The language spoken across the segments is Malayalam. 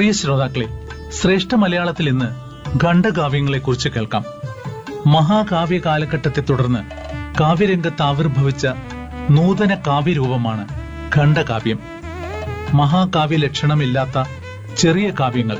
പ്രിയ ശ്രോതാക്കളെ ശ്രേഷ്ഠ മലയാളത്തിൽ ഇന്ന് ഖണ്ഡകാവ്യങ്ങളെ കുറിച്ച് കേൾക്കാം മഹാകാവ്യ കാലഘട്ടത്തെ തുടർന്ന് കാവ്യരംഗത്ത് ആവിർഭവിച്ച നൂതന കാവ്യരൂപമാണ് ഖണ്ഡകാവ്യം മഹാകാവ്യ ലക്ഷണമില്ലാത്ത ചെറിയ കാവ്യങ്ങൾ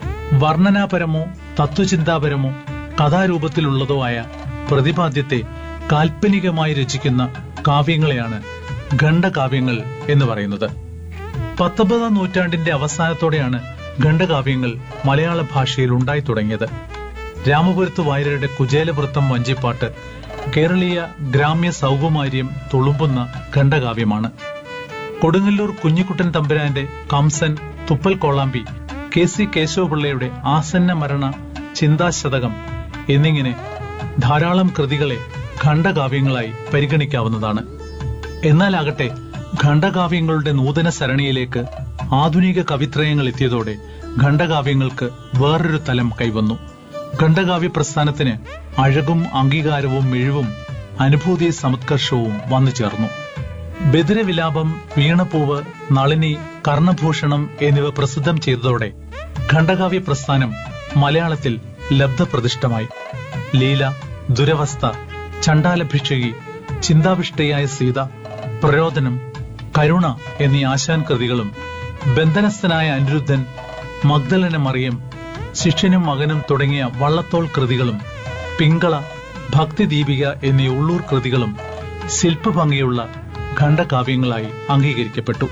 വർണ്ണനാപരമോ തത്വചിന്താപരമോ കഥാരൂപത്തിലുള്ളതോ ആയ പ്രതിപാദ്യത്തെ കാൽപ്പനികമായി രചിക്കുന്ന കാവ്യങ്ങളെയാണ് ഖണ്ഡകാവ്യങ്ങൾ എന്ന് പറയുന്നത് പത്തൊമ്പതാം നൂറ്റാണ്ടിന്റെ അവസാനത്തോടെയാണ് ഖണ്ഡകാവ്യങ്ങൾ മലയാള ഭാഷയിൽ ഉണ്ടായി തുടങ്ങിയത് രാമപുരത്ത് വാര്യരുടെ കുചേലവൃത്തം വഞ്ചിപ്പാട്ട് കേരളീയ ഗ്രാമ്യ സൗകുമാര്യം തുളുമ്പുന്ന ഖണ്ഡകാവ്യമാണ് കൊടുങ്ങല്ലൂർ കുഞ്ഞിക്കുട്ടൻ തമ്പുരാന്റെ കംസൻ തുപ്പൽ കോളാമ്പി കെ സി കേശവപിള്ളയുടെ ആസന്ന മരണ ചിന്താശതകം എന്നിങ്ങനെ ധാരാളം കൃതികളെ ഖണ്ഡകാവ്യങ്ങളായി പരിഗണിക്കാവുന്നതാണ് എന്നാലാകട്ടെ ഖണ്ഡകാവ്യങ്ങളുടെ നൂതന സരണിയിലേക്ക് ആധുനിക കവിത്രയങ്ങൾ എത്തിയതോടെ ഖണ്ഡകാവ്യങ്ങൾക്ക് വേറൊരു തലം കൈവന്നു ഖണ്ഡകാവ്യ പ്രസ്ഥാനത്തിന് അഴകും അംഗീകാരവും മിഴിവും അനുഭൂതി സമുത്കർഷവും വന്നു ചേർന്നു ബദിരവിലാപം വീണപ്പൂവ് നളിനി കർണഭൂഷണം എന്നിവ പ്രസിദ്ധം ചെയ്തതോടെ ഖണ്ഡകാവ്യ പ്രസ്ഥാനം മലയാളത്തിൽ ലബ്ധപ്രതിഷ്ഠമായി ലീല ദുരവസ്ഥ ചണ്ടാലഭിക്ഷകി ചിന്താവിഷ്ടയായ സീത പ്രരോദനം കരുണ എന്നീ ആശാൻ കൃതികളും ബന്ധനസ്ഥനായ അനിരുദ്ധൻ മഗ്ദലന മറിയം ശിഷ്യനും മകനും തുടങ്ങിയ വള്ളത്തോൾ കൃതികളും പിങ്കള ഭക്തിദീപിക എന്നീ ഉള്ളൂർ കൃതികളും ശില്പഭംഗിയുള്ള ഖണ്ഡകാവ്യങ്ങളായി അംഗീകരിക്കപ്പെട്ടു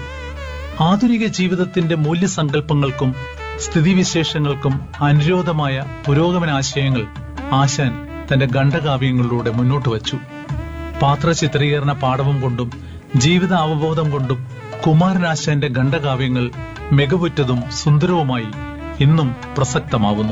ആധുനിക ജീവിതത്തിന്റെ മൂല്യസങ്കല്പങ്ങൾക്കും സ്ഥിതിവിശേഷങ്ങൾക്കും അനുരോധമായ പുരോഗമനാശയങ്ങൾ ആശാൻ തന്റെ ഖണ്ഡകാവ്യങ്ങളിലൂടെ മുന്നോട്ട് വച്ചു പാത്ര ചിത്രീകരണ പാഠവും കൊണ്ടും ജീവിത അവബോധം കൊണ്ടും കുമാരനാശാന്റെ ഖണ്ഡകാവ്യങ്ങൾ മികവുറ്റതും സുന്ദരവുമായി ഇന്നും പ്രസക്തമാവുന്നു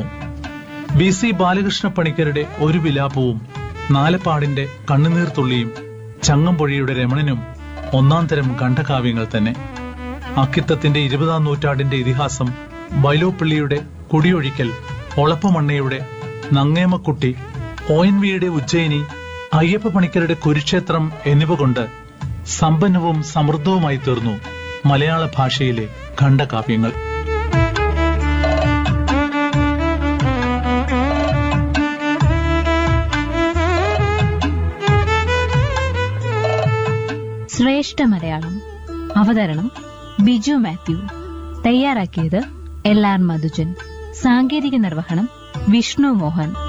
ബി സി ബാലകൃഷ്ണ പണിക്കരുടെ ഒരു വിലാപവും നാലപ്പാടിന്റെ കണ്ണുനീർ തുള്ളിയും ചങ്ങമ്പുഴയുടെ രമണനും ഒന്നാം തരം ഖണ്ഡകാവ്യങ്ങൾ തന്നെ അക്കിത്തത്തിന്റെ ഇരുപതാം നൂറ്റാണ്ടിന്റെ ഇതിഹാസം വൈലോപ്പിള്ളിയുടെ കുടിയൊഴിക്കൽ ഒളപ്പമണ്ണയുടെ നങ്ങേമക്കുട്ടി ഒ എൻ വിയുടെ ഉജ്ജയിനി അയ്യപ്പ പണിക്കരുടെ കുരുക്ഷേത്രം എന്നിവ കൊണ്ട് സമ്പന്നവും സമൃദ്ധവുമായി തീർന്നു മലയാള ഭാഷയിലെ ഖണ്ഡകാവ്യങ്ങൾ ശ്രേഷ്ഠ മലയാളം അവതരണം ബിജു മാത്യു തയ്യാറാക്കിയത് എൽ ആർ മധുജൻ സാങ്കേതിക നിർവഹണം വിഷ്ണു മോഹൻ